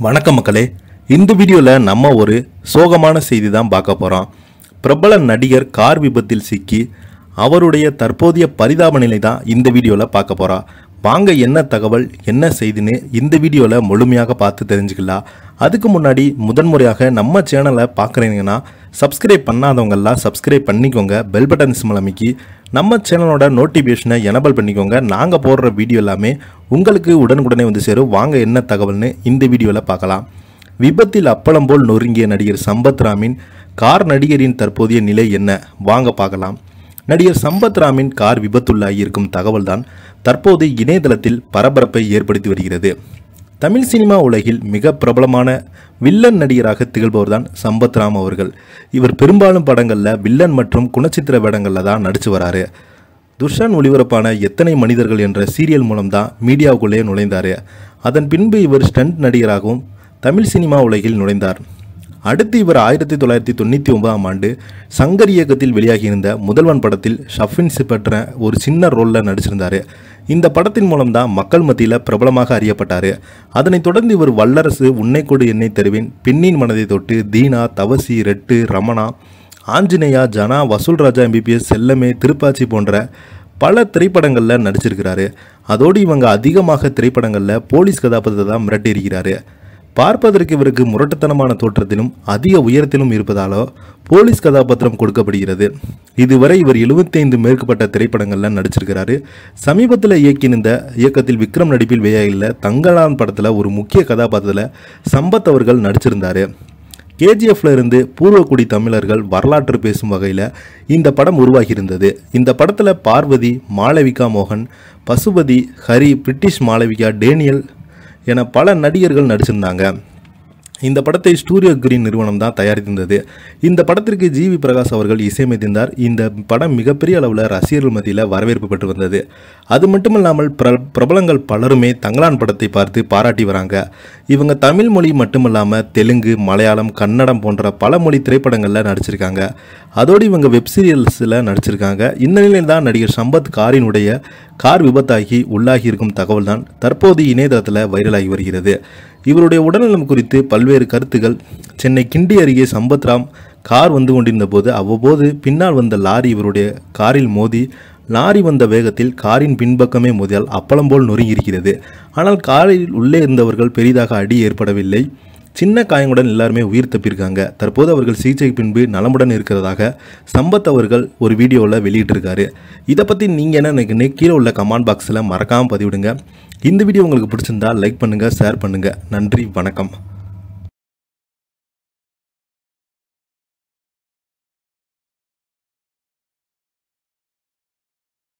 வணக்கம் மக்களே இந்த வீடியோவில் நம்ம ஒரு சோகமான செய்தி தான் பார்க்க போகிறோம் பிரபல நடிகர் கார் விபத்தில் சிக்கி அவருடைய தற்போதைய பரிதாப நிலை தான் இந்த வீடியோவில் பார்க்க போகிறோம் வாங்க என்ன தகவல் என்ன செய்தின்னு இந்த வீடியோவில் முழுமையாக பார்த்து தெரிஞ்சுக்கலாம் அதுக்கு முன்னாடி முதன்முறையாக நம்ம சேனலை பார்க்குறீங்கன்னா சப்ஸ்கிரைப் பண்ணாதவங்கெல்லாம் சப்ஸ்கிரைப் பண்ணிக்கோங்க பெல் பட்டன் சிம்மல் அமைக்கி நம்ம சேனலோட நோட்டிஃபிகேஷனை எனபிள் பண்ணிக்கோங்க நாங்கள் போடுற வீடியோ எல்லாமே உங்களுக்கு உடனுக்குடனே வந்து சேரும் வாங்க என்ன தகவல்னு இந்த வீடியோவில் பார்க்கலாம் விபத்தில் அப்பளம் போல் நொறுங்கிய நடிகர் சம்பத் ராமின் கார் நடிகரின் தற்போதைய நிலை என்ன வாங்க பார்க்கலாம் நடிகர் சம்பத் ராமின் கார் விபத்துள்ளாகி இருக்கும் தகவல்தான் தற்போது இணையதளத்தில் பரபரப்பை ஏற்படுத்தி வருகிறது தமிழ் சினிமா உலகில் மிக பிரபலமான வில்லன் நடிகராக திகழ்பவர்தான் சம்பத் ராம் அவர்கள் இவர் பெரும்பாலும் படங்களில் வில்லன் மற்றும் குணச்சித்திர வேடங்களில் தான் நடிச்சு வராரு துர்ஷான் ஒளிபரப்பான எத்தனை மனிதர்கள் என்ற சீரியல் மூலம் தான் மீடியாவுக்குள்ளே நுழைந்தார் அதன் பின்பு இவர் ஸ்டண்ட் நடிகராகவும் தமிழ் சினிமா உலகில் நுழைந்தார் அடுத்து இவர் ஆயிரத்தி தொள்ளாயிரத்தி தொண்ணூற்றி ஒன்பதாம் ஆண்டு சங்கர் இயக்கத்தில் வெளியாகியிருந்த முதல்வன் படத்தில் ஷஃபின்ஸ் பெற்ற ஒரு சின்ன ரோலில் நடிச்சிருந்தார் இந்த படத்தின் மூலம் தான் மக்கள் மத்தியில் பிரபலமாக அறியப்பட்டார் அதனைத் தொடர்ந்து இவர் வல்லரசு உன்னை கொடு என்னை தருவேன் பெண்ணின் மனதை தொட்டு தீனா தவசி ரெட்டு ரமணா ஆஞ்சநேயா ஜனா வசூல் ராஜா எம்பிபிஎஸ் செல்லமே திருப்பாச்சி போன்ற பல திரைப்படங்களில் நடிச்சிருக்கிறாரு அதோடு இவங்க அதிகமாக திரைப்படங்களில் போலீஸ் கதாபாத்திரத்தை தான் மிரட்டியிருக்கிறாரு பார்ப்பதற்கு இவருக்கு முரட்டுத்தனமான தோற்றத்திலும் அதிக உயரத்திலும் இருப்பதாலோ போலீஸ் கதாபாத்திரம் கொடுக்கப்படுகிறது இதுவரை இவர் 75 மேற்கப்பட்ட திரைப்படங்களில் நடிச்சிருக்கிறாரு சமீபத்தில் இயக்கியிருந்த இயக்கத்தில் விக்ரம் நடிப்பில் வெளியாகியுள்ள தங்கலான் படத்தில் ஒரு முக்கிய கதாபாத்திரத்தில் சம்பத் அவர்கள் நடிச்சிருந்தாரு கேஜிஎஃப்ல இருந்து பூர்வக்குடி தமிழர்கள் வரலாற்று பேசும் வகையில் இந்த படம் உருவாகியிருந்தது இந்த படத்தில் பார்வதி மாளவிகா மோகன் பசுபதி ஹரி பிரிட்டிஷ் மாளவிகா டேனியல் என பல நடிகர்கள் நடிச்சிருந்தாங்க இந்த படத்தை ஸ்டூடியோ கிரீன் நிறுவனம் தான் தயாரித்திருந்தது இந்த படத்திற்கு ஜிவி பிரகாஷ் அவர்கள் இசையமைத்திருந்தார் இந்த படம் மிகப்பெரிய அளவில் ரசிகர்கள் மத்தியில் வரவேற்பு பெற்று வந்தது அது மட்டுமல்லாமல் பிர பிரபலங்கள் பலருமே தங்கலான் படத்தை பார்த்து பாராட்டி வராங்க இவங்க தமிழ் மொழி மட்டுமல்லாமல் தெலுங்கு மலையாளம் கன்னடம் போன்ற பல மொழி திரைப்படங்களில் நடிச்சிருக்காங்க அதோடு இவங்க வெப் சீரியல்ஸில் நடிச்சிருக்காங்க இந்த நிலையில் தான் நடிகர் சம்பத் காரினுடைய கார் விபத்தாகி உள்ளாகி இருக்கும் தகவல் தான் தற்போது இணையதளத்தில் வைரலாகி வருகிறது இவருடைய உடல்நலம் குறித்து பல்வேறு கருத்துகள் சென்னை கிண்டி அருகே சம்பத் ராம் கார் வந்து கொண்டிருந்த போது அவ்வப்போது பின்னால் வந்த லாரி இவருடைய காரில் மோதி லாரி வந்த வேகத்தில் காரின் பின்பக்கமே மோதியால் அப்பளம் போல் நொறுங்கியிருக்கிறது ஆனால் காரில் உள்ளே இருந்தவர்கள் பெரிதாக அடி ஏற்படவில்லை சின்ன காயங்களுடன் எல்லாருமே உயிர் தப்பியிருக்காங்க தற்போது அவர்கள் சிகிச்சைக்கு பின்பு நலமுடன் இருக்கிறதாக சம்பத் அவர்கள் ஒரு வீடியோவில் வெளியிட்டிருக்காரு இதை பற்றி நீங்கள் என்ன நினைக்கிறீங்க கீழே உள்ள கமெண்ட் பாக்ஸில் மறக்காமல் பதிவிடுங்க இந்த வீடியோ உங்களுக்கு பிடிச்சிருந்தா லைக் பண்ணுங்கள் ஷேர் பண்ணுங்கள் நன்றி வணக்கம்